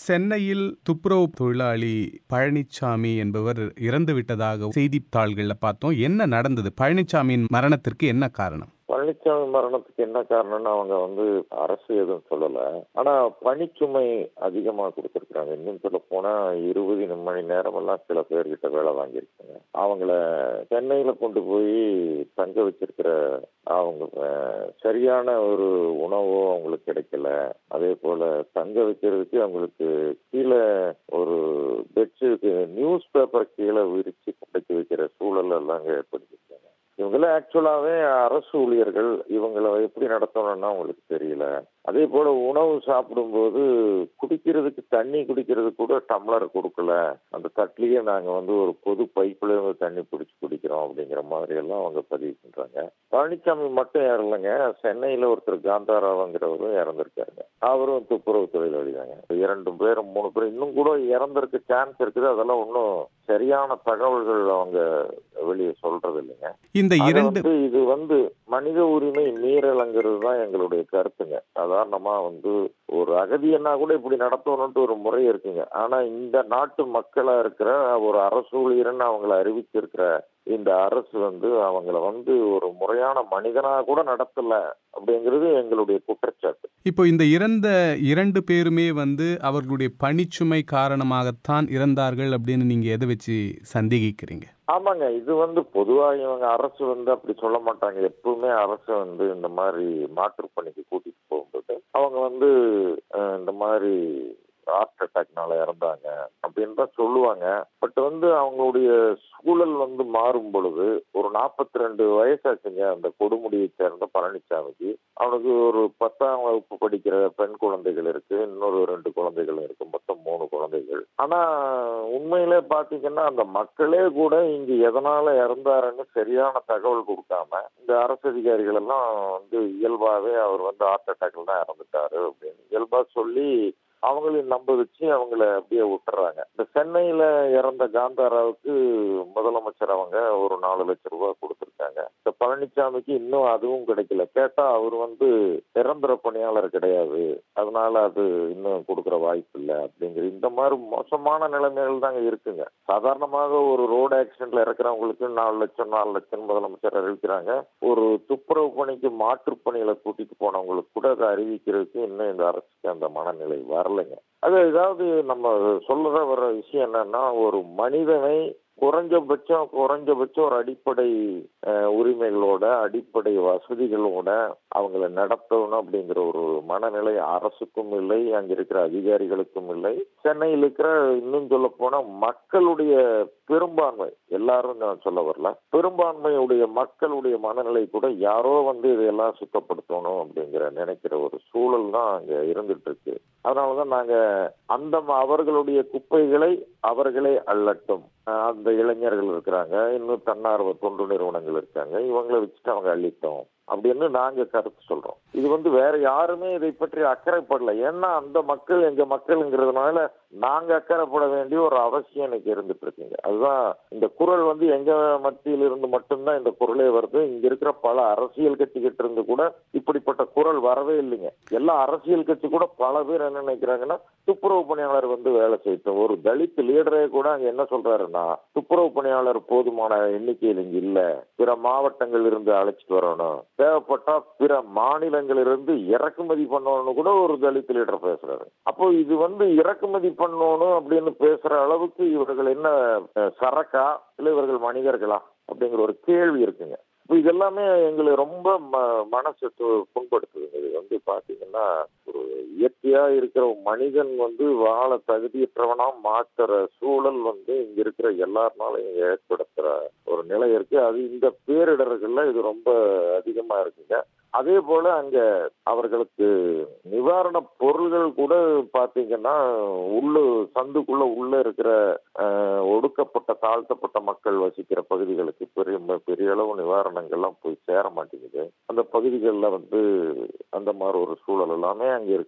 சென்னையில் துப்புரவு தொழிலாளி பழனிச்சாமி என்பவர் இறந்து விட்டதாக செய்தித்தாள்கள்ல பார்த்தோம் என்ன நடந்தது பழனிச்சாமியின் மரணத்திற்கு என்ன காரணம் பழனிசாமி மரணத்துக்கு என்ன காரணம்னு அவங்க வந்து அரசு எதுவும் சொல்லல ஆனா பணிச்சுமை அதிகமா கொடுத்திருக்காங்க இன்னும் சொல்ல போனா இருபது மணி நேரம் எல்லாம் சில பேர்கிட்ட வேலை வாங்கியிருக்காங்க அவங்கள சென்னையில கொண்டு போய் தங்க வச்சிருக்கிற அவங்க அஹ், சரியான ஒரு உணவோ அவங்களுக்கு கிடைக்கல அதே போல தங்க வைக்கிறதுக்கு அவங்களுக்கு கீழே ஒரு பெட்ஷீட் நியூஸ் பேப்பர் கீழே விரிச்சு படைச்சு வைக்கிற சூழல் எல்லாம் அங்க ஏற்படுத்திருக்காங்க இவங்களாம் ஆக்சுவலாவே அரசு ஊழியர்கள் இவங்களை எப்படி நடத்தணும்னா அவங்களுக்கு தெரியல அதே போல உணவு சாப்பிடும்போது குடிக்கிறதுக்கு தண்ணி குடிக்கிறது கூட டம்ளர் கொடுக்கல அந்த தட்டிலேயே நாங்க வந்து ஒரு பொது பைப்ல இருந்து தண்ணி பிடிச்சி குடிக்கிறோம் அப்படிங்கிற மாதிரி எல்லாம் அவங்க பதிவு பண்றாங்க பழனிசாமி மட்டும் இறலங்க சென்னையில ஒருத்தர் காந்தாராவுங்கிறவரும் இறந்திருக்காருங்க அவரும் துப்புரவு தொழிலாளி தாங்க இரண்டு பேரும் மூணு பேரும் இன்னும் கூட இறந்திருக்க சான்ஸ் இருக்குது அதெல்லாம் ஒன்றும் சரியான தகவல்கள் அவங்க வெளியே சொல்றது இல்லைங்க இந்த ஆனா இரண்டு வந்து இது வந்து மனித உரிமை மீறலங்கிறது தான் எங்களுடைய கருத்துங்க சாதாரணமா வந்து ஒரு அகதியன்னா கூட இப்படி நடத்தணும்ட்டு ஒரு முறை இருக்குங்க ஆனா இந்த நாட்டு மக்களா இருக்கிற ஒரு அரசு ஊழியர்னு அவங்கள அறிவிச்சிருக்கிற இந்த அரசு வந்து அவங்கள வந்து ஒரு முறையான மனிதனா கூட நடத்தல அப்படிங்கிறது எங்களுடைய குற்றச்சாட்டு இப்போ இந்த இறந்த இரண்டு பேருமே வந்து அவர்களுடைய பணிச்சுமை காரணமாகத்தான் இறந்தார்கள் அப்படின்னு நீங்க எதை வச்சு சந்தேகிக்கிறீங்க ஆமாங்க இது வந்து பொதுவா இவங்க அரசு வந்து அப்படி சொல்ல மாட்டாங்க எப்பவுமே அரசு வந்து இந்த மாதிரி மாற்றுப்பணிக்கு கூட்டிட்டு போகும்போது அவங்க வந்து அஹ், இந்த மாதிரி ஹார்ட் அட்டாக்னால இறந்தாங்க அப்படின்னு தான் சொல்லுவாங்க பட் வந்து அவங்களுடைய சூழல் வந்து மாறும் பொழுது ஒரு நாற்பத்தி ரெண்டு வயசாச்சுங்க அந்த கொடுமுடியை சேர்ந்த பழனிசாமிக்கு அவனுக்கு ஒரு பத்தாம் வகுப்பு படிக்கிற பெண் குழந்தைகள் இருக்கு இன்னொரு ரெண்டு குழந்தைகள் இருக்கு மொத்தம் மூணு குழந்தைகள் ஆனா உண்மையிலே பாத்தீங்கன்னா அந்த மக்களே கூட இங்க எதனால இறந்தாருன்னு சரியான தகவல் கொடுக்காம இந்த அரசு அதிகாரிகள் எல்லாம் வந்து இயல்பாவே அவர் வந்து ஹார்ட் அட்டாக்ல தான் இறந்துட்டாரு அப்படின்னு இயல்பா சொல்லி அவங்களையும் நம்ப வச்சு அவங்கள அப்படியே விட்டுறாங்க இந்த சென்னையில இறந்த காந்தாராவுக்கு முதலமைச்சர் அவங்க ஒரு நாலு லட்சம் ரூபாய் கொடுத்திருக்காங்க இந்த பழனிசாமிக்கு இன்னும் அதுவும் கிடைக்கல கேட்டா அவர் வந்து நிரந்தர பணியாளர் கிடையாது அதனால அது இன்னும் கொடுக்கற வாய்ப்பு இல்லை அப்படிங்கிற இந்த மாதிரி மோசமான நிலைமைகள் தாங்க இருக்குங்க சாதாரணமாக ஒரு ரோடு ஆக்சிடென்ட்ல இறக்குறவங்களுக்கு நாலு லட்சம் நாலு லட்சம் முதலமைச்சர் அறிவிக்கிறாங்க ஒரு துப்புரவு பணிக்கு மாற்றுப் பணியில கூட்டிட்டு போனவங்களுக்கு கூட அதை அறிவிக்கிறதுக்கு இன்னும் இந்த அரசுக்கு அந்த மனநிலை வரலைங்க அது ஏதாவது நம்ம சொல்ற வர விஷயம் என்னன்னா ஒரு மனிதனை குறைஞ்சபட்சம் குறைஞ்சபட்சம் ஒரு அடிப்படை அஹ், உரிமைகளோட அடிப்படை வசதிகளோட அவங்கள நடத்தணும் அப்படிங்கிற ஒரு மனநிலை அரசுக்கும் இல்லை அங்க இருக்கிற அதிகாரிகளுக்கும் இல்லை சென்னையில் இருக்கிற இன்னும் சொல்ல போனா மக்களுடைய பெரும்பான்மை எல்லாரும் நான் சொல்ல வரல பெரும்பான்மையுடைய மக்களுடைய மனநிலை கூட யாரோ வந்து இதையெல்லாம் சுத்தப்படுத்தணும் அப்படிங்கிற நினைக்கிற ஒரு சூழல் தான் அங்க இருந்துட்டு இருக்கு அதனாலதான் நாங்க அந்த ம- அவர்களுடைய குப்பைகளை அவர்களே அள்ளட்டும் அஹ் அந்த இளைஞர்கள் இருக்கிறாங்க இன்னும் தன்னார்வ தொண்டு நிறுவனங்கள் இருக்காங்க இவங்களை வச்சுட்டு அவங்க அள்ளிட்டோம் அப்படின்னு நாங்க கருத்து சொல்றோம் இது வந்து வேற யாருமே இதை பற்றி அக்கறைப்படல ஏன்னா அந்த மக்கள் எங்க மக்கள்ங்கிறதுனால நாங்க அக்கறைப்பட வேண்டிய ஒரு அவசியம் இன்னைக்கு இருந்துட்டு இருக்குங்க அதுதான் இந்த குரல் வந்து எங்க மத்தியில் இருந்து மட்டும்தான் இந்த குரலே வருது இங்க இருக்கிற பல அரசியல் கட்சிகிட்ட இருந்து கூட இப்படிப்பட்ட குரல் வரவே இல்லைங்க எல்லா அரசியல் கட்சி கூட பல பேர் என்ன நினைக்கிறாங்கன்னா துப்புரவு பணியாளர் வந்து வேலை செய்யட்டும் ஒரு தலித் லீடரே கூட அங்க என்ன சொல்றாருன்னா துப்புரவு பணியாளர் போதுமான எண்ணிக்கையில் இங்க இல்ல பிற மாவட்டங்கள் இருந்து அழைச்சிட்டு வரணும் தேவைப்பட்டா பிற மாநிலங்களிலிருந்து இறக்குமதி பண்ணணும்னு கூட ஒரு தலித் லீடர் பேசுறாரு அப்போ இது வந்து இறக்குமதி பண்ணணும் அப்படின்னு பேசுற அளவுக்கு இவர்கள் என்ன அஹ், சரக்கா இல்ல இவர்கள் மனிதர்களா அப்படிங்கிற ஒரு கேள்வி இருக்குங்க இப்போ இதெல்லாமே எங்களை ரொம்ப ம- மனசு து- புண்படுத்துதுங்க இது வந்து பாத்தீங்கன்னா ஒரு இயற்கையா இருக்கிற ஒரு மனிதன் வந்து வாழ தகுதியற்றவனா மாத்துற சூழல் வந்து இங்க இருக்கிற எல்லாருனாலையும் ஏற்படுத்துற ஒரு நிலை இருக்கு அது இந்த பேரிடர்கள்ல இது ரொம்ப அதிகமா இருக்குங்க அதே போல அங்க அவர்களுக்கு நிவாரண பொருள்கள் கூட பாத்தீங்கன்னா உள்ள சந்துக்குள்ள உள்ள இருக்கிற அஹ், ஒடுக்கப்பட்ட தாழ்த்தப்பட்ட மக்கள் வசிக்கிற பகுதிகளுக்கு பெரிய பெரிய அளவு நிவாரணங்கள்லாம் போய் சேர மாட்டேங்குது அந்த பகுதிகளில் வந்து அந்த மாதிரி ஒரு சூழல் எல்லாமே அங்க இருக்குங்க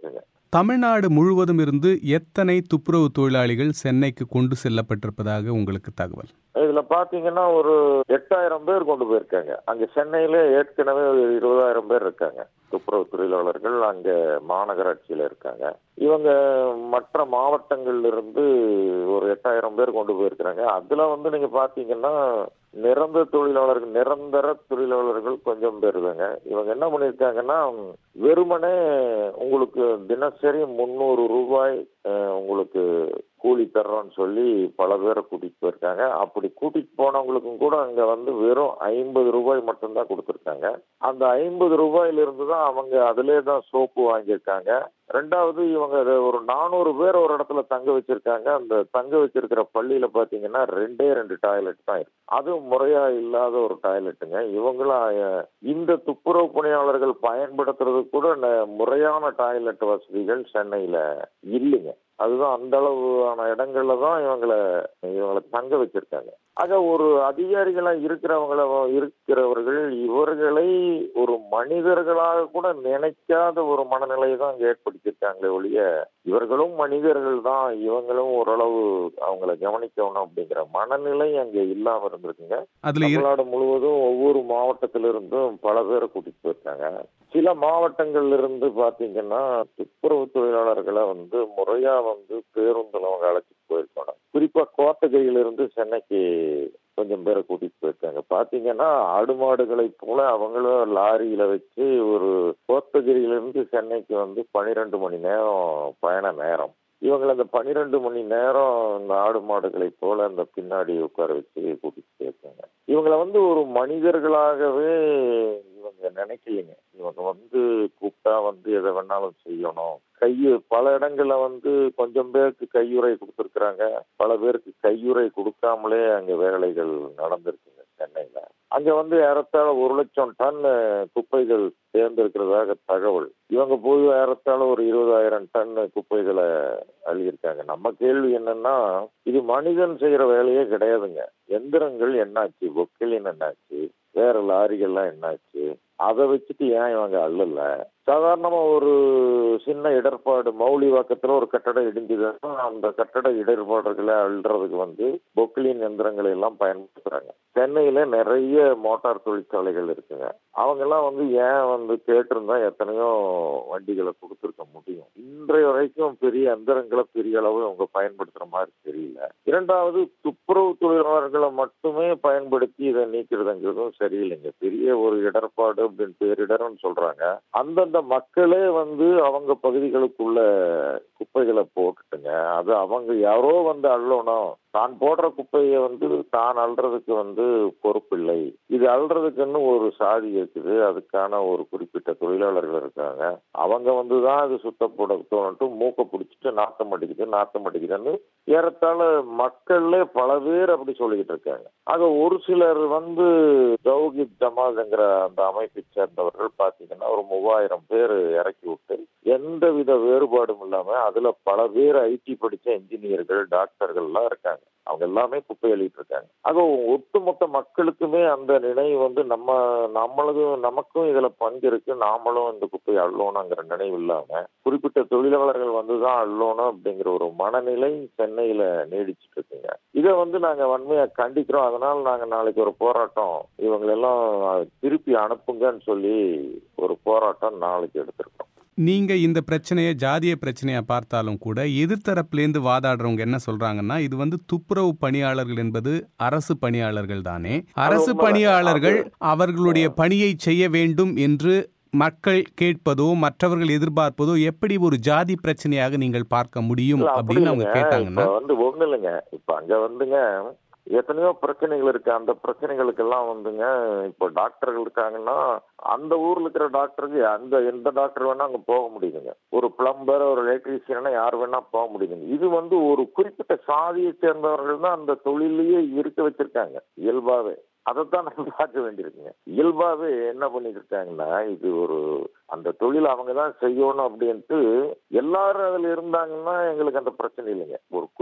தமிழ்நாடு முழுவதும் இருந்து எத்தனை துப்புரவு தொழிலாளிகள் சென்னைக்கு கொண்டு செல்லப்பட்டிருப்பதாக உங்களுக்கு தகவல் இதுல பாத்தீங்கன்னா ஒரு எட்டாயிரம் பேர் கொண்டு போயிருக்காங்க அங்க சென்னையில ஏற்கனவே ஒரு இருபதாயிரம் பேர் இருக்காங்க துப்புரவு தொழிலாளர்கள் அங்க மாநகராட்சியில இருக்காங்க இவங்க மற்ற மாவட்டங்கள்ல இருந்து ஒரு எட்டாயிரம் பேர் கொண்டு போயிருக்கிறாங்க அதுல வந்து நீங்க பாத்தீங்கன்னா நிரந்தர தொழிலாளர்கள் நிரந்தர தொழிலாளர்கள் கொஞ்சம் பேர் தாங்க இவங்க என்ன பண்ணியிருக்காங்கன்னா வெறுமனே உங்களுக்கு தினசரி முந்நூறு ரூபாய் அஹ், உங்களுக்கு கூலி தர்றோம்னு சொல்லி பல பேரை கூட்டிட்டு போயிருக்காங்க அப்படி கூட்டிட்டு போனவங்களுக்கும் கூட அங்க வந்து வெறும் ஐம்பது ரூபாய் மட்டும்தான் கொடுத்துருக்காங்க அந்த ஐம்பது ரூபாயில இருந்து தான் அவங்க அதிலே தான் சோப்பு வாங்கியிருக்காங்க ரெண்டாவது இவங்க அதை ஒரு நானூறு பேர் ஒரு இடத்துல தங்க வச்சிருக்காங்க அந்த தங்க வச்சிருக்கிற பள்ளியில பாத்தீங்கன்னா ரெண்டே ரெண்டு டாய்லெட் தான் இருக்கு அதுவும் முறையா இல்லாத ஒரு டாய்லெட்டுங்க இவங்களும் அஹ், இந்த துப்புரவு பணியாளர்கள் பயன்படுத்துறது கூட ந- முறையான டாய்லெட் வசதிகள் சென்னையில இல்லைங்க அதுதான் அந்த அளவான இடங்கள்ல தான் இவங்களை இவங்களை தங்க வச்சிருக்காங்க ஆக ஒரு அதிகாரிகளா இருக்கிறவங்கள இருக்கிறவர்கள் இவர்களை ஒரு மனிதர்களாக கூட நினைக்காத ஒரு மனநிலையை தான் அங்க ஏற்படுத்தியிருக்காங்களே ஒழிய இவர்களும் மனிதர்கள் தான் இவங்களும் ஓரளவு அவங்கள கவனிக்கணும் அப்படிங்கிற மனநிலை அங்க இல்லாம இருந்திருக்குங்க அதுல இரு- தமிழ்நாடு முழுவதும் ஒவ்வொரு மாவட்டத்திலிருந்தும் பல பேரை கூட்டிட்டு போயிருக்காங்க சில மாவட்டங்கள்ல இருந்து பாத்தீங்கன்னா துப்புரவு தொழிலாளர்களை வந்து முறையா வந்து பேருந்துல அவங்க அழைச்சிட்டு போயிருக்காங்க குறிப்பா கோத்தகிரியில இருந்து சென்னைக்கு கொஞ்சம் பேரை கூட்டிட்டு போயிருக்காங்க பாத்தீங்கன்னா ஆடு மாடுகளை போல அவங்களும் லாரியில வச்சு ஒரு கோத்தகிரியில இருந்து சென்னைக்கு வந்து பனிரெண்டு மணி நேரம் பயண நேரம் இவங்களை அந்த பனிரெண்டு மணி நேரம் இந்த ஆடு மாடுகளை போல அந்த பின்னாடி உட்கார வச்சு கூட்டிட்டு போயிருக்காங்க இவங்களை வந்து ஒரு மனிதர்களாகவே இவங்க நினைக்கலைங்க இவங்க வந்து கூப்பிட்டா வந்து எதை வேணாலும் செய்யணும் கையு பல இடங்கள்ல வந்து கொஞ்சம் பேருக்கு கையுறை கொடுத்துருக்குறாங்க பல பேருக்கு கையுறை கொடுக்காமலே அங்க வேலைகள் நடந்திருக்குங்க சென்னையில அங்க வந்து ஏறத்தாழ ஒரு லட்சம் டன் குப்பைகள் சேர்ந்திருக்கிறதாக தகவல் இவங்க போய் ஏறத்தாழ ஒரு இருபதாயிரம் டன் குப்பைகளை அள்ளியிருக்காங்க நம்ம கேள்வி என்னன்னா இது மனிதன் செய்யற வேலையே கிடையாதுங்க எந்திரங்கள் என்னாச்சு பொக்கிலின் என்னாச்சு வேற லாரிகள்லாம் என்னாச்சு அதை வச்சுட்டு ஏன் இவங்க அள்ளல சாதாரணமா ஒரு சின்ன இடர்பாடு மௌலிவாக்கத்துல ஒரு கட்டடம் இடிஞ்சதுன்னா அந்த கட்டட இடர்பாடுகளை அள்ளுறதுக்கு வந்து பொக்லின் எந்திரங்களை எல்லாம் பயன்படுத்துறாங்க சென்னையில நிறைய மோட்டார் தொழிற்சாலைகள் இருக்குங்க அவங்க எல்லாம் வந்து ஏன் வந்து கேட்டிருந்தா எத்தனையோ வண்டிகளை கொடுத்துருக்க முடியும் இன்றைய வரைக்கும் பெரிய எந்திரங்களை பெரிய அளவு அவங்க பயன்படுத்துற மாதிரி தெரியல இரண்டாவது துப்புரவு தொழிலாளர்களை மட்டுமே பயன்படுத்தி இதை நீக்கிறதுங்கிறதும் சரியில்லைங்க பெரிய ஒரு இடர்பாடு அப்படின்னு பேரிடர்னு சொல்றாங்க அந்தந்த மக்களே வந்து அவங்க பகுதிகளுக்குள்ள குப்பைகளை போட்டுட்டுங்க அது அவங்க யாரோ வந்து அள்ளணும் தான் போடுற குப்பையை வந்து தான் அள்ளுறதுக்கு வந்து பொறுப்பில்லை இது அள்ளுறதுக்குன்னு ஒரு சாதி இருக்குது அதுக்கான ஒரு குறிப்பிட்ட தொழிலாளர்கள் இருக்காங்க அவங்க வந்து தான் அது சுத்தப்பட தோணுட்டு மூக்கை பிடிச்சிட்டு நாத்தம் அடிக்குது நாத்தம் அடிக்குதுன்னு ஏறத்தாழ மக்கள்லே பல பேர் அப்படி சொல்லிக்கிட்டு இருக்காங்க ஆக ஒரு சிலர் வந்து ஜவுகித் ஜமாத்ங்கிற அந்த அமைப்பை சேர்ந்தவர்கள் பாத்தீங்கன்னா ஒரு மூவாயிரம் பேர் இறக்கி விட்டு எந்தவித வேறுபாடும் இல்லாம அதுல பல பேர் ஐடி படிச்ச இன்ஜினியர்கள் டாக்டர்கள் எல்லாம் இருக்காங்க அவங்க எல்லாமே குப்பை அள்ளிட்டு இருக்காங்க ஆக ஒட்டுமொத்த மக்களுக்குமே அந்த நினைவு வந்து நம்ம நம்மளதும் நமக்கும் இதுல பங்கு இருக்கு நாமளும் இந்த குப்பையை அள்ளணுங்கிற நினைவு இல்லாம குறிப்பிட்ட தொழிலாளர்கள் வந்துதான் அள்ளணும் அப்படிங்கிற ஒரு மனநிலை சென்னையில நீடிச்சிட்டு இருக்குங்க இதை வந்து நாங்க வன்மையா கண்டிக்கிறோம் அதனால நாங்க நாளைக்கு ஒரு போராட்டம் இவங்களெல்லாம் திருப்பி அனுப்புங்கன்னு சொல்லி ஒரு போராட்டம் நாளைக்கு எடுத்திருக்கோம் நீங்க இந்த பிரச்சனையை ஜாதிய பிரச்சனையா பார்த்தாலும் கூட எதிர்த்தரப்புலேருந்து வாதாடுறவங்க என்ன சொல்றாங்கன்னா இது வந்து துப்புரவு பணியாளர்கள் என்பது அரசு பணியாளர்கள் தானே அரசு உண்மைதான். பணியாளர்கள் அது- அவர்களுடைய பணியை செய்ய வேண்டும் என்று மக்கள் கேட்பதோ மற்றவர்கள் எதிர்பார்ப்பதோ எப்படி ஒரு ஜாதி பிரச்சனையாக நீங்கள் பார்க்க முடியும் இல்ல, அப்படி அப்படின்னு அவங்க இல்லைங்க. கேட்டாங்கன்னா இப்ப வந்து ஒண்ணு இல்லைங்க இப்ப அங்க வந்துங்க எத்தனையோ பிரச்சனைகள் இருக்கு அந்த பிரச்சனைகளுக்கெல்லாம் வந்துங்க இப்போ டாக்டர்கள் இருக்காங்கன்னா அந்த ஊர்ல இருக்கிற டாக்டருக்கு அந்த எந்த டாக்டர் வேணா அங்க போக முடியுதுங்க ஒரு பிளம்பர் ஒரு எலக்ட்ரீஷியனா யார் வேணா போக முடியுதுங்க இது வந்து ஒரு குறிப்பிட்ட சாதியை சேர்ந்தவர்கள் தான் அந்த தொழிலையே இருக்க வச்சிருக்காங்க இயல்பாவே அதைத்தான் நம்ம பார்க்க வேண்டியிருக்குங்க இயல்பாவே என்ன பண்ணிட்டு இருக்காங்கன்னா இது ஒரு அந்த தொழில் அவங்க தான் செய்யணும் அப்படின்ட்டு எல்லாரும் அதுல இருந்தாங்கன்னா எங்களுக்கு அந்த பிரச்சனை இல்லைங்க ஒரு குறிப்பிட்ட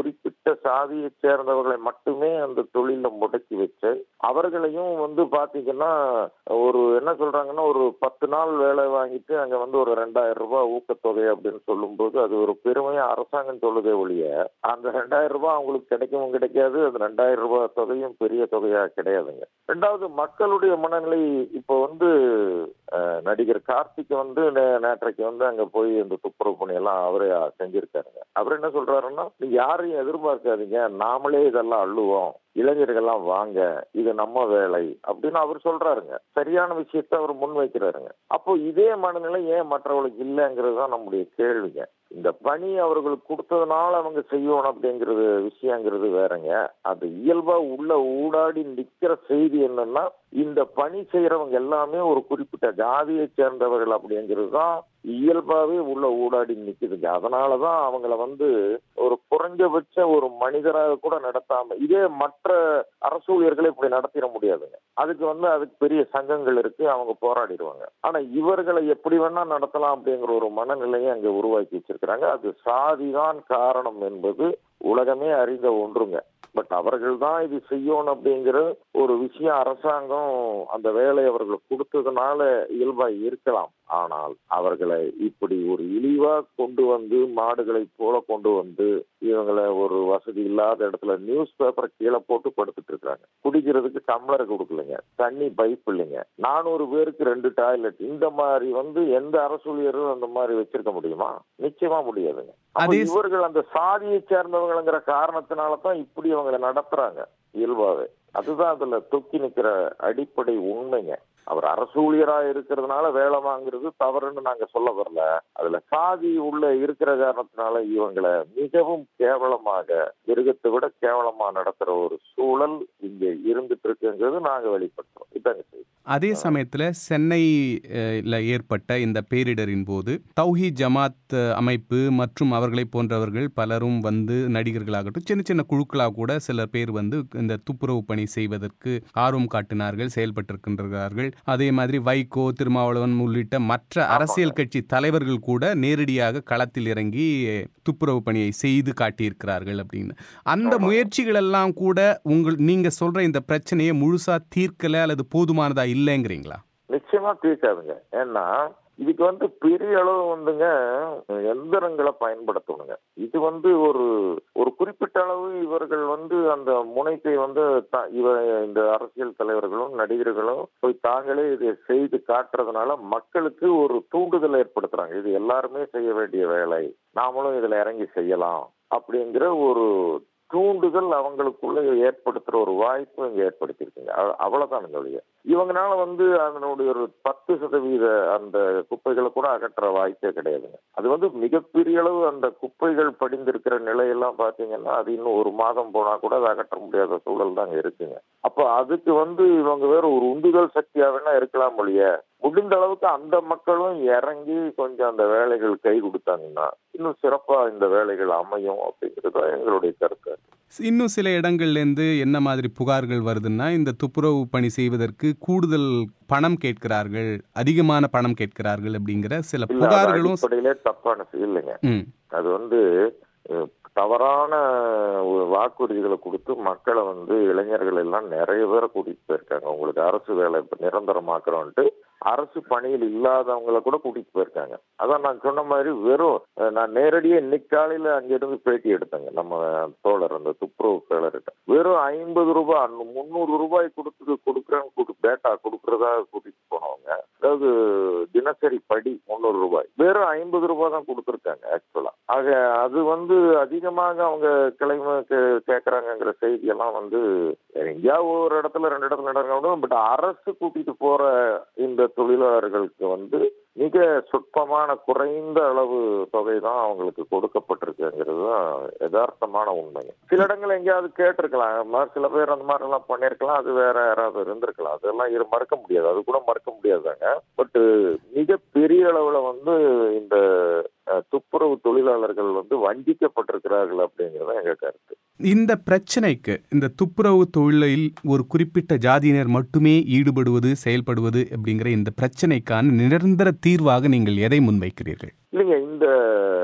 குறிப்பிட்ட சாதியை சேர்ந்தவர்களை மட்டுமே அந்த தொழில முடக்கி வச்சு அவர்களையும் வந்து பாத்தீங்கன்னா ஒரு என்ன சொல்றாங்கன்னா ஒரு பத்து நாள் வேலை வாங்கிட்டு அங்க வந்து ஒரு ரெண்டாயிரம் ரூபாய் ஊக்கத்தொகை அப்படின்னு சொல்லும்போது அது ஒரு பெருமையா அரசாங்கம் சொல்லுதே ஒழிய அந்த ரெண்டாயிரம் ரூபாய் அவங்களுக்கு கிடைக்கவும் கிடைக்காது அந்த ரெண்டாயிரம் ரூபாய் தொகையும் பெரிய தொகையா கிடையாதுங்க ரெண்டாவது மக்களுடைய மனநிலை இப்போ வந்து அஹ், நடிகர் கார்த்திக் வந்து நே- நேற்றைக்கு வந்து அங்க போய் இந்த துப்புரவு பணி எல்லாம் அவரே செஞ்சிருக்காருங்க அவர் என்ன சொல்றாருன்னா நீ யாரையும் எதிர்பார்க்காதீங்க நாமளே இதெல்லாம் அள்ளுவோம் இளைஞர்கள்லாம் வாங்க இது நம்ம வேலை அப்படின்னு அவர் சொல்றாருங்க சரியான விஷயத்த அவர் முன் வைக்கிறாருங்க அப்போ இதே மனநிலை ஏன் மற்றவர்களுக்கு இல்லைங்கிறது தான் நம்முடைய கேள்விங்க இந்த பணி அவர்களுக்கு கொடுத்ததுனால அவங்க செய்யணும் அப்படிங்கிறது விஷயங்கிறது வேறங்க அது இயல்பா உள்ள ஊடாடி நிக்கிற செய்தி என்னன்னா இந்த பணி செய்யறவங்க எல்லாமே ஒரு குறிப்பிட்ட ஜாதியை சேர்ந்தவர்கள் அப்படிங்கிறது தான் இயல்பாவே உள்ள ஊடாடி நிக்குதுங்க அதனாலதான் அவங்கள வந்து ஒரு குறைஞ்சபட்ச ஒரு மனிதராக கூட நடத்தாம இதே மற்ற அரசு ஊழியர்களை இப்படி நடத்திட முடியாதுங்க அதுக்கு வந்து அதுக்கு பெரிய சங்கங்கள் இருக்கு அவங்க போராடிடுவாங்க ஆனா இவர்களை எப்படி வேணா நடத்தலாம் அப்படிங்கிற ஒரு மனநிலையை அங்க உருவாக்கி வச்சிருக்கிறாங்க அது சாதிதான் காரணம் என்பது உலகமே அறிந்த ஒன்றுங்க பட் அவர்கள் தான் இது செய்யணும் அப்படிங்கிற ஒரு விஷயம் அரசாங்கம் அந்த வேலை அவர்களுக்கு கொடுத்ததுனால இயல்பா இருக்கலாம் ஆனால் அவர்களை இப்படி ஒரு இழிவா கொண்டு வந்து மாடுகளை போல கொண்டு வந்து இவங்களை ஒரு வசதி இல்லாத இடத்துல நியூஸ் பேப்பரை கீழே போட்டு படுத்துட்டு இருக்காங்க குடிக்கிறதுக்கு டம்ளர் கொடுக்கலைங்க தண்ணி பைப் இல்லைங்க நானூறு பேருக்கு ரெண்டு டாய்லெட் இந்த மாதிரி வந்து எந்த அரசு ஊழியரும் அந்த மாதிரி வச்சிருக்க முடியுமா நிச்சயமா முடியாதுங்க அப்ப அதே ச- இவர்கள் அந்த சாதியை சேர்ந்தவங்கங்கிற காரணத்தினால தான் இப்படி அவங்களை நடத்துறாங்க இயல்பாவே அதுதான் அதுல தொக்கி நிக்கிற அடிப்படை உண்மைங்க அவர் அரசு ஊழியரா இருக்கிறதுனால வேலை வாங்குறது தவறுன்னு நாங்க சொல்ல வரல அதுல சாதி உள்ள இருக்கிற காரணத்தினால இவங்களை மிகவும் கேவலமாக மிருகத்தை விட கேவலமா நடத்துற ஒரு சூழல் இங்க இருந்துட்டு இருக்குங்கிறது நாங்க வெளிப்படுத்துறோம் இதாங்க செய்தி அதே சமயத்துல சென்னையில் ஏற்பட்ட இந்த பேரிடரின் போது தௌஹி ஜமாத் அஹ், அமைப்பு மற்றும் அவர்களை போன்றவர்கள் பலரும் வந்து நடிகர்களாகட்டும் சின்ன சின்ன குழுக்களாக கூட சில பேர் வந்து இந்த துப்புரவு பணி செய்வதற்கு ஆர்வம் காட்டினார்கள் செயல்பட்டிருக்கின்றார்கள் அதே மாதிரி வைகோ திருமாவளவன் உள்ளிட்ட மற்ற அரசியல் கட்சி தலைவர்கள் கூட நேரடியாக களத்தில் இறங்கி துப்புரவு பணியை செய்து காட்டியிருக்கிறார்கள் அப்படின்னு அந்த முயற்சிகள் எல்லாம் கூட உங்கள் நீங்க சொல்ற இந்த பிரச்சனையை முழுசா தீர்க்கல அல்லது போதுமானதா இல்லைங்கிறீங்களா நிச்சயமா தீர்க்காதுங்க ஏன்னா இதுக்கு வந்து பெரிய அளவு வந்துங்க எந்திரங்களை பயன்படுத்தணுங்க இது வந்து ஒரு ஒரு குறிப்பிட்ட அளவு இவர்கள் வந்து அந்த முனைப்பை வந்து த- இவ இந்த அரசியல் தலைவர்களும் நடிகர்களும் போய் தாங்களே இதை செய்து காட்டுறதுனால மக்களுக்கு ஒரு தூண்டுதல் ஏற்படுத்துறாங்க இது எல்லாருமே செய்ய வேண்டிய வேலை நாமளும் இதுல இறங்கி செய்யலாம் அப்படிங்கிற ஒரு தூண்டுதல் அவங்களுக்குள்ள ஏற்படுத்துற ஒரு வாய்ப்பு இங்க ஏற்படுத்தியிருக்குங்க அவ- அவ்வளவுதானுங்க ஒழிய இவங்கனால வந்து அதனுடைய ஒரு பத்து சதவீத அந்த குப்பைகளை கூட அகற்ற வாய்ப்பே கிடையாதுங்க அது வந்து மிகப்பெரிய அளவு அந்த குப்பைகள் படிந்திருக்கிற நிலையெல்லாம் பாத்தீங்கன்னா அது இன்னும் ஒரு மாதம் போனா கூட அதை அகற்ற முடியாத சூழல் தான் அங்க இருக்குங்க அப்ப அதுக்கு வந்து இவங்க வேற ஒரு உந்துதல் சக்தியா வேணா இருக்கலாம் ஒழிய முடிந்த அளவுக்கு அந்த மக்களும் இறங்கி கொஞ்சம் அந்த வேலைகள் கை கொடுத்தாங்கன்னா இன்னும் சிறப்பா இந்த வேலைகள் அமையும் அப்படிங்கிறது தான் எங்களுடைய கருத்து இன்னும் சில இடங்கள்ல இருந்து என்ன மாதிரி புகார்கள் வருதுன்னா இந்த துப்புரவு பணி செய்வதற்கு கூடுதல் பணம் கேட்கிறார்கள் அதிகமான பணம் கேட்கிறார்கள் அப்படிங்கிற சில இல்ல அது புகார்களும் அடிப்படையிலே தப்பான செயல் இல்லைங்க ம், அது வந்து அஹ், தவறான ஒரு வாக்குறுதிகளை கொடுத்து மக்களை வந்து இளைஞர்கள் எல்லாம் நிறைய பேரை கூட்டிட்டு போயிருக்காங்க உங்களுக்கு அரசு வேலை இப்ப நிரந்தரமாக்குறோன்ட்டு அரசு பணியில் இல்லாதவங்களை கூட கூட்டிட்டு போயிருக்காங்க அதான் நான் சொன்ன மாதிரி வெறும் அஹ், நான் நேரடியா இன்னைக்கு காலையில அங்கிருந்து பேட்டி எடுத்தேங்க நம்ம தோழர் அந்த துப்புரவு தோழர்கிட்ட வெறும் ஐம்பது ரூபாய் முந்நூறு ரூபாய் கொடுத்து கொடுக்குறேன்னு கூட்டு பேட்டா கொடுக்கறதா கூட்டிட்டு போனவங்க அதாவது தினசரி படி முந்நூறு ரூபாய் வெறும் ஐம்பது ரூபாய் தான் கொடுத்துருக்காங்க ஆக்சுவலா ஆக அது வந்து அதிகமாக அவங்க கிளைமை கேட்கறாங்கிற செய்தியெல்லாம் வந்து எங்கேயாவது ஒரு இடத்துல ரெண்டு இடத்துல நடக்கணும் பட் அரசு கூட்டிட்டு போற இந்த தொழிலாளர்களுக்கு வந்து மிக சொற்பமான குறைந்த அளவு தொகை தான் அவங்களுக்கு கொடுக்கப்பட்டிருக்குங்கிறது தான் யதார்த்தமான உண்மைங்க சில இடங்கள் எங்கேயாவது கேட்டிருக்கலாம் அது மாதிரி சில பேர் அந்த மாதிரி எல்லாம் பண்ணியிருக்கலாம் அது வேற யாராவது இருந்திருக்கலாம் அதெல்லாம் இரு மறுக்க முடியாது அது கூட மறுக்க முடியாதாங்க பட் மிக பெரிய அளவுல வந்து இந்த அஹ், துப்புரவு தொழிலாளர்கள் வந்து வஞ்சிக்கப்பட்டிருக்கிறார்கள் அப்படிங்கிறது தான் எங்க கருத்து இந்த பிரச்சனைக்கு இந்த துப்புரவு தொழிலில் ஒரு குறிப்பிட்ட ஜாதியினர் மட்டுமே ஈடுபடுவது செயல்படுவது அப்படிங்கிற இந்த பிரச்சனைக்கான நிரந்தர தீர்வாக நீங்கள் எதை முன்வைக்கிறீர்கள் இல்லைங்க இந்த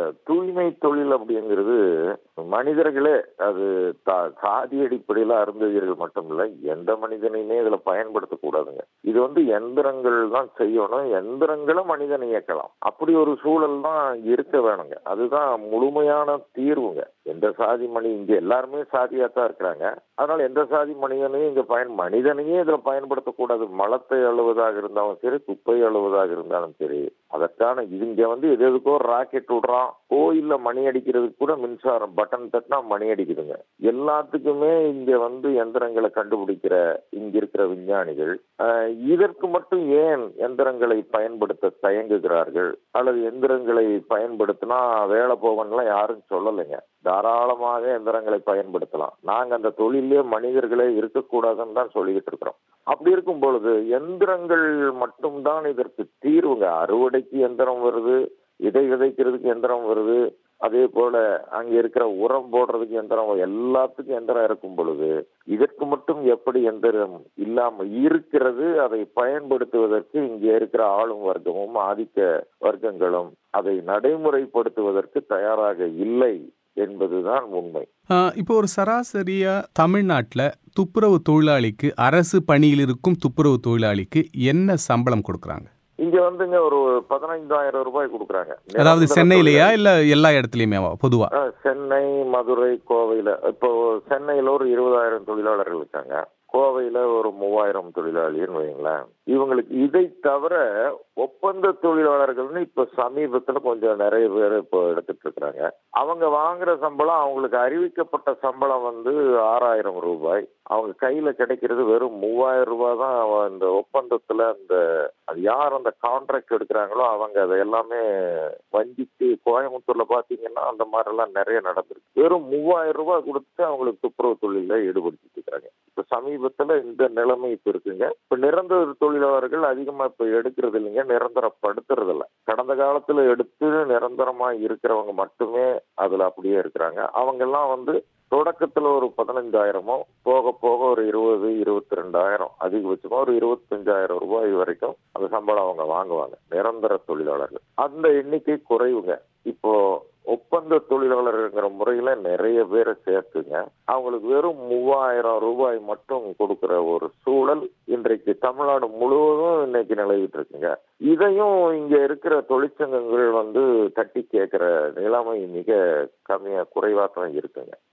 தூய்மை தொழில் அப்படிங்கிறது மனிதர்களே அது தா- சாதி அடிப்படையில் அருந்ததியர்கள் மட்டும் இல்ல எந்த மனிதனையுமே இதுல பயன்படுத்தக்கூடாதுங்க இது வந்து எந்திரங்கள் தான் செய்யணும் எந்திரங்களும் மனிதனை இயக்கலாம் அப்படி ஒரு சூழல் தான் இருக்க வேணுங்க அதுதான் முழுமையான தீர்வுங்க எந்த சாதி மணி இங்க எல்லாருமே சாதியா தான் இருக்கிறாங்க அதனால எந்த சாதி மனிதனையும் இங்க பயன் மனிதனையே இதுல பயன்படுத்தக்கூடாது மலத்தை அழுவதாக இருந்தாலும் சரி குப்பை அழுவதாக இருந்தாலும் சரி அதற்கான இது இங்க வந்து எது எதுக்கோ ராக்கெட் விடுறான் கோயில்ல மணி அடிக்கிறதுக்கு கூட மின்சாரம் பட்டன் தட்டினா மணி அடிக்குதுங்க எல்லாத்துக்குமே இங்க வந்து எந்திரங்களை கண்டுபிடிக்கிற இங்க இருக்கிற விஞ்ஞானிகள் ஆஹ், இதற்கு மட்டும் ஏன் எந்திரங்களை பயன்படுத்த தயங்குகிறார்கள் அல்லது எந்திரங்களை பயன்படுத்தினா வேலை போகணும்லாம் யாரும் சொல்லலைங்க தாராளமாக எந்திரங்களை பயன்படுத்தலாம் நாங்க அந்த தொழிலே மனிதர்களே இருக்கக்கூடாதுன்னு தான் சொல்லிக்கிட்டு இருக்கிறோம் அப்படி இருக்கும் பொழுது எந்திரங்கள் மட்டும்தான் இதற்கு தீர்வுங்க அறுவடைக்கு எந்திரம் வருது விதை விதைக்கிறதுக்கு எந்திரம் வருது அதே போல அங்க இருக்கிற உரம் போடுறதுக்கு எந்திரம் எல்லாத்துக்கும் எந்திரம் இருக்கும் பொழுது இதற்கு மட்டும் எப்படி எந்திரம் இல்லாம இருக்கிறது அதை பயன்படுத்துவதற்கு இங்க இருக்கிற ஆளும் வர்க்கமும் ஆதிக்க வர்க்கங்களும் அதை நடைமுறைப்படுத்துவதற்கு தயாராக இல்லை என்பதுதான் உண்மை ஆஹ், இப்போ ஒரு சராசரியா தமிழ்நாட்டில் துப்புரவு தொழிலாளிக்கு அரசு பணியில் இருக்கும் துப்புரவு தொழிலாளிக்கு என்ன சம்பளம் கொடுக்குறாங்க இங்க வந்துங்க ஒரு பதினைந்தாயிரம் ரூபாய் கொடுக்குறாங்க அதாவது நிரந்தர சென்னையிலயா இல்ல எல்லா இடத்துலயுமே பொதுவா ஆ, சென்னை மதுரை கோவையில இப்போ சென்னையில ஒரு இருபதாயிரம் தொழிலாளர்கள் இருக்காங்க கோவையில ஒரு மூவாயிரம் தொழிலாளின்னு வைங்களேன் இவங்களுக்கு இதை தவிர ஒப்பந்த தொழிலாளர்கள்னு இப்ப சமீபத்துல கொஞ்சம் நிறைய பேர் இப்போ எடுத்துட்டு இருக்கிறாங்க அவங்க வாங்குற சம்பளம் அவங்களுக்கு அறிவிக்கப்பட்ட சம்பளம் வந்து ஆறாயிரம் ரூபாய் அவங்க கையில கிடைக்கிறது வெறும் மூவாயிரம் ரூபாய் தான் அவ- இந்த ஒப்பந்தத்துல அந்த அது யார் அந்த கான்ட்ராக்ட் எடுக்கிறாங்களோ அவங்க அதை எல்லாமே வஞ்சித்து கோயம்புத்தூர்ல பாத்தீங்கன்னா அந்த மாதிரி எல்லாம் நிறைய நடந்திருக்கு வெறும் மூவாயிரம் ரூபாய் கொடுத்து அவங்களுக்கு துப்புரவு தொழில ஈடுபடுத்திட்டு இருக்காங்க இப்ப சமீபத்துல இந்த நிலைமை இப்ப இருக்குங்க இப்ப நிரந்தர தொழிலாளர்கள் அதிகமா இப்ப எடுக்கிறது இல்லைங்க நிரந்தரப்படுத்துறது இல்ல கடந்த காலத்துல எடுத்து நிரந்தரமா இருக்கிறவங்க மட்டுமே அதுல அப்படியே இருக்கிறாங்க அவங்க எல்லாம் வந்து தொடக்கத்துல ஒரு பதினஞ்சாயிரமோ போக போக ஒரு இருபது இருபத்தி ரெண்டாயிரம் அதிகபட்சமா ஒரு இருபத்தஞ்சாயிரம் ரூபாய் வரைக்கும் அந்த சம்பளம் அவங்க வாங்குவாங்க நிரந்தர தொழிலாளர்கள் அந்த எண்ணிக்கை குறைவுங்க இப்போ ஒப்பந்த தொழிலாளர்ங்கிற முறையில நிறைய பேரை சேர்த்துங்க அவங்களுக்கு வெறும் மூவாயிரம் ரூபாய் மட்டும் கொடுக்கிற ஒரு சூழல் இன்றைக்கு தமிழ்நாடு முழுவதும் இன்னைக்கு நிலவிட்டு இருக்குங்க இதையும் இங்க இருக்கிற தொழிற்சங்கங்கள் வந்து தட்டி கேட்கிற நிலைமை மிக கம்மியா குறைவா தான் இருக்குங்க